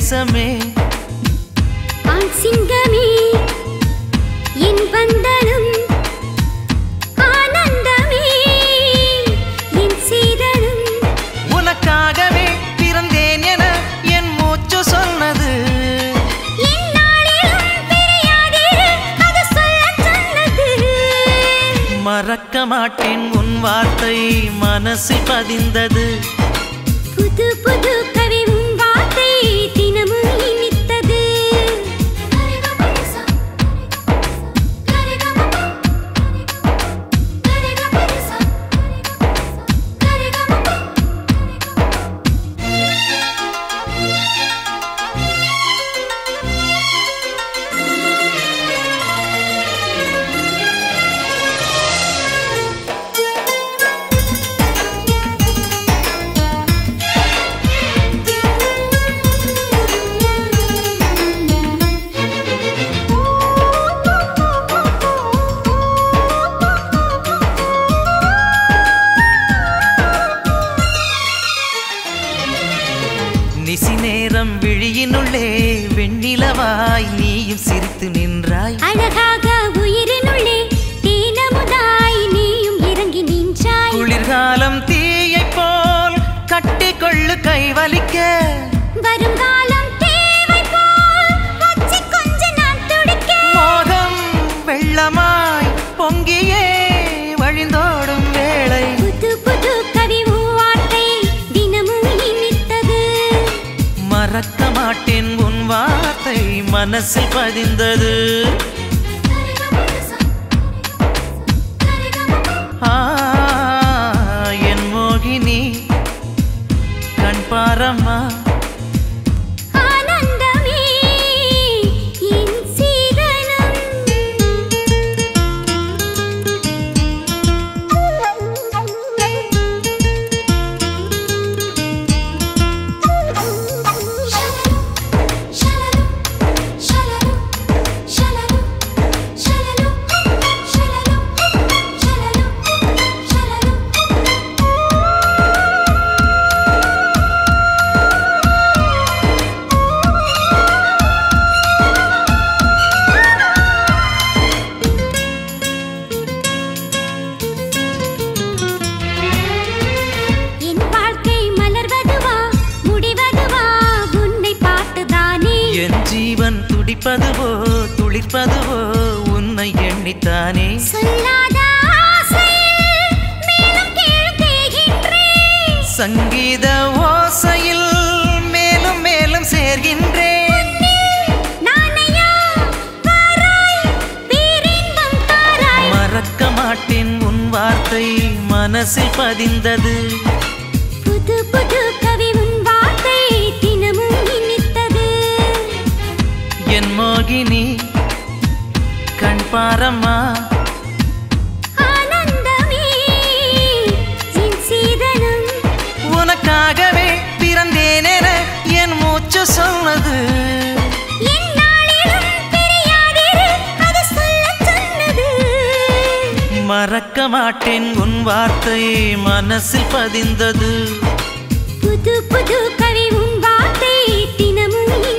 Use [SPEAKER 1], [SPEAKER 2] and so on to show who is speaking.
[SPEAKER 1] நேசமே
[SPEAKER 2] ஆண் சிங்கமே என் பந்தனம் ஆனந்தமே என் சீதனம்
[SPEAKER 1] உனக்காகவே பிறந்தேன் என என் மூச்சு சொன்னது
[SPEAKER 2] எந்நாளிலும் பிரியாதிரு, அது சொல்லச் சொன்னது.
[SPEAKER 1] மறக்க மாட்டேன் உன் வார்த்தை மனசில் பதிந்தது
[SPEAKER 2] புது புது கவி உன் வார்த்தை தினமும் இனித்தது
[SPEAKER 1] நிசி நேரம் விழியினுள்ளே வெண்ணிலவாய் நீயும் சிரித்து நின்றாய்
[SPEAKER 2] அழகாக உயிரினுள்ளே தேனமுதாய் நீயும் இறங்கி நின்றாய்
[SPEAKER 1] குளிர்காலம் தீயைப் போல் கட்டிக்கொள்ளு கைவலிக்க
[SPEAKER 2] வருங்காலம் தேவை போல் வச்சு கொஞ்ச நான் துடிக்க
[SPEAKER 1] மோகம் வெள்ளமாய் பொங்கியே வழிந்தோடும் வேளை
[SPEAKER 2] புது புது கவி உன் வார்த்தை தினமும் இனித்தது
[SPEAKER 1] மறக்க மாட்டேன் உன் வார்த்தை மனசில் பதிந்தது ஆ, என் மோகினி கண் பாரம்மா
[SPEAKER 2] ஆனந்தமே என் சீதனம் என் வாழ்க்கை மலர்வதுவா முடிவதுவா உன்னை பார்த்துதானே
[SPEAKER 1] என் ஜீவன் துடிப்பதுவோ துளிர்ப்பதுவோ உன்னை எண்ணித்தானே
[SPEAKER 2] சொல்லாத ஆசையில் மேலும் கீழும் தேய்கின்றேன்.
[SPEAKER 1] சங்கீத ஓசையில் மேலும் மேலும் சேர்கின்றேன்
[SPEAKER 2] நானையா வாராய், பேரின்பம் தாராய்.
[SPEAKER 1] மறக்க மாட்டேன் உன் வார்த்தை மனசில் பதிந்தது
[SPEAKER 2] புது புது கவி உன் வார்த்தை தினமும் இனித்தது.
[SPEAKER 1] என் மோகினி கண் பாரம்மா
[SPEAKER 2] ஆனந்தமே என் சீதனம்.
[SPEAKER 1] உனக்காகவே பிறந்தேனென என் மூச்சு சொன்னது
[SPEAKER 2] எந்நாளிலும் பிரியாதிரு, அது சொல்லச் சொன்னது.
[SPEAKER 1] மறக்க மாட்டேன் உன் வார்த்தை மனசில் பதிந்தது
[SPEAKER 2] புது புது கவி உன் வார்த்தை தினமும்